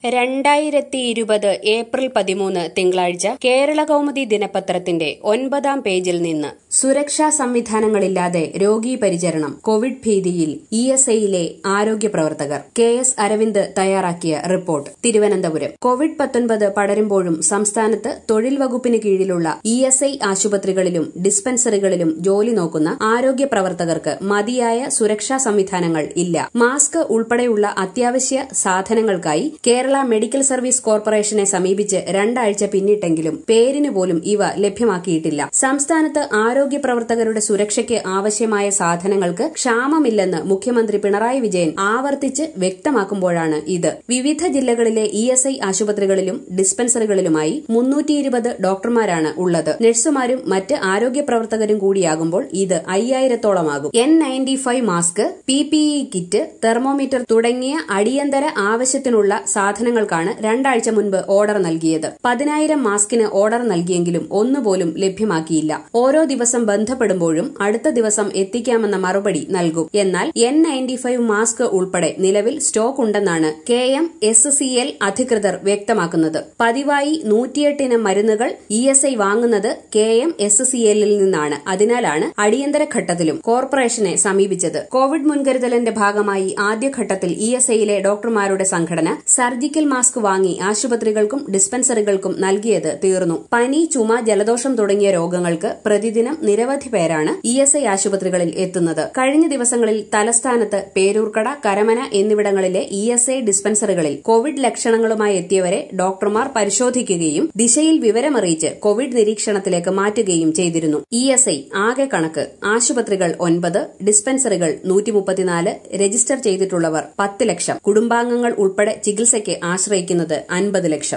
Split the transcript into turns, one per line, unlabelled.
രണ്ടായിരത്തി ഇരുപത് ഏപ്രിൽ പതിമൂന്ന് തിങ്കളാഴ്ച കേരള കൗമുദി ദിനപത്രത്തിന്റെ ഒൻപതാം പേജിൽ നിന്ന് സുരക്ഷാ സംവിധാനങ്ങളില്ലാതെ രോഗീ പരിചരണം കോവിഡ് ഭീതിയിൽ ഇ എസ് ഐയിലെ ആരോഗ്യ പ്രവർത്തകർ കെ എസ് അരവിന്ദ് തയ്യാറാക്കിയ റിപ്പോർട്ട് തിരുവനന്തപുരം കോവിഡ് പത്തൊൻപത് പടരുമ്പോഴും സംസ്ഥാനത്ത് തൊഴിൽ വകുപ്പിന് കീഴിലുള്ള ഇ എസ് ഐ ആശുപത്രികളിലും ഡിസ്പെൻസറികളിലും ജോലി നോക്കുന്ന ആരോഗ്യ പ്രവർത്തകർക്ക് മതിയായ സുരക്ഷാ സംവിധാനങ്ങൾ ഇല്ല മാസ്ക് ഉൾപ്പെടെയുള്ള അത്യാവശ്യ സാധനങ്ങൾക്കായി കേരള മെഡിക്കൽ സർവീസ് കോർപ്പറേഷനെ സമീപിച്ച് രണ്ടാഴ്ച പിന്നിട്ടെങ്കിലും പേരിന് പോലും ഇവ ലഭ്യമാക്കിയിട്ടില്ല സംസ്ഥാനത്ത് ആരോഗ്യ പ്രവർത്തകരുടെ സുരക്ഷയ്ക്ക് ആവശ്യമായ സാധനങ്ങൾക്ക് ക്ഷാമമില്ലെന്ന് മുഖ്യമന്ത്രി പിണറായി വിജയൻ ആവർത്തിച്ച് വ്യക്തമാക്കുമ്പോഴാണ് ഇത് വിവിധ ജില്ലകളിലെ ഇ എസ് ഐ ആശുപത്രികളിലും ഡിസ്പെൻസറികളിലുമായി മുന്നൂറ്റി ഇരുപത് ഡോക്ടർമാരാണ് ഉള്ളത് നഴ്സുമാരും മറ്റ് ആരോഗ്യ പ്രവർത്തകരും കൂടിയാകുമ്പോൾ ഇത് അയ്യായിരത്തോളമാകും N ninety five mask P P E kit thermometer തുടങ്ങിയ അടിയന്തര ആവശ്യത്തിനുള്ള സാധനങ്ങൾക്കാണ് രണ്ടാഴ്ച മുൻപ് ഓർഡർ നൽകിയത് പതിനായിരം മാസ്കിന് ഓർഡർ നൽകിയെങ്കിലും ഒന്നുപോലും ലഭ്യമാക്കിയില്ല ഓരോ ദിവസം ബന്ധപ്പെടുമ്പോഴും അടുത്ത ദിവസം എത്തിക്കാമെന്ന മറുപടി നൽകും എന്നാൽ എൻ നയൻറ്റി ഫൈവ് മാസ്ക് ഉൾപ്പെടെ നിലവിൽ സ്റ്റോക്ക് ഉണ്ടെന്നാണ് K M S C L അധികൃതർ വ്യക്തമാക്കുന്നത് പതിവായി നൂറ്റിയെട്ടിന് മരുന്നുകൾ ഇ എസ് ഐ വാങ്ങുന്നത് കെ എം എസ് സി എല്ലിൽ നിന്നാണ് അതിനാലാണ് അടിയന്തര ഘട്ടത്തിലും കോർപ്പറേഷനെ സമീപിച്ചത് കോവിഡ് മുൻകരുതലിന്റെ ഭാഗമായി ആദ്യഘട്ടത്തിൽ ഇ എസ് ഐയിലെ ഡോക്ടർമാരുടെ സംഘടന സർജിക്കൽ മാസ്ക് വാങ്ങി ആശുപത്രികൾക്കും ഡിസ്പെൻസറികൾക്കും നൽകിയത് തീർന്നു പനി ചുമ ജലദോഷം തുടങ്ങിയ രോഗങ്ങൾക്ക് പ്രതിദിനം നിരവധി പേരാണ് ഇ എസ് ഐ ആശുപത്രികളിൽ എത്തുന്നത് കഴിഞ്ഞ ദിവസങ്ങളിൽ തലസ്ഥാനത്ത് പേരൂർക്കട കരമന എന്നിവിടങ്ങളിലെ ഇ എസ് ഐ ഡിസ്പെൻസറികളിൽ കോവിഡ് ലക്ഷണങ്ങളുമായി എത്തിയവരെ ഡോക്ടർമാർ പരിശോധിക്കുകയും ദിശയിൽ വിവരമറിയിച്ച് കോവിഡ് നിരീക്ഷണത്തിലേക്ക് മാറ്റുകയും ചെയ്തിരുന്നു ഇ എസ് ഐ ആകെ കണക്ക് ആശുപത്രികൾ ഒൻപത് ഡിസ്പെൻസറികൾ നൂറ്റിമുപ്പത്തിനാല് രജിസ്റ്റർ ചെയ്തിട്ടുള്ളവർ പത്ത് ലക്ഷം കുടുംബാംഗങ്ങൾ ഉൾപ്പെടെ ചികിത്സയ്ക്ക് ആശ്രയിക്കുന്നത് അൻപത് ലക്ഷം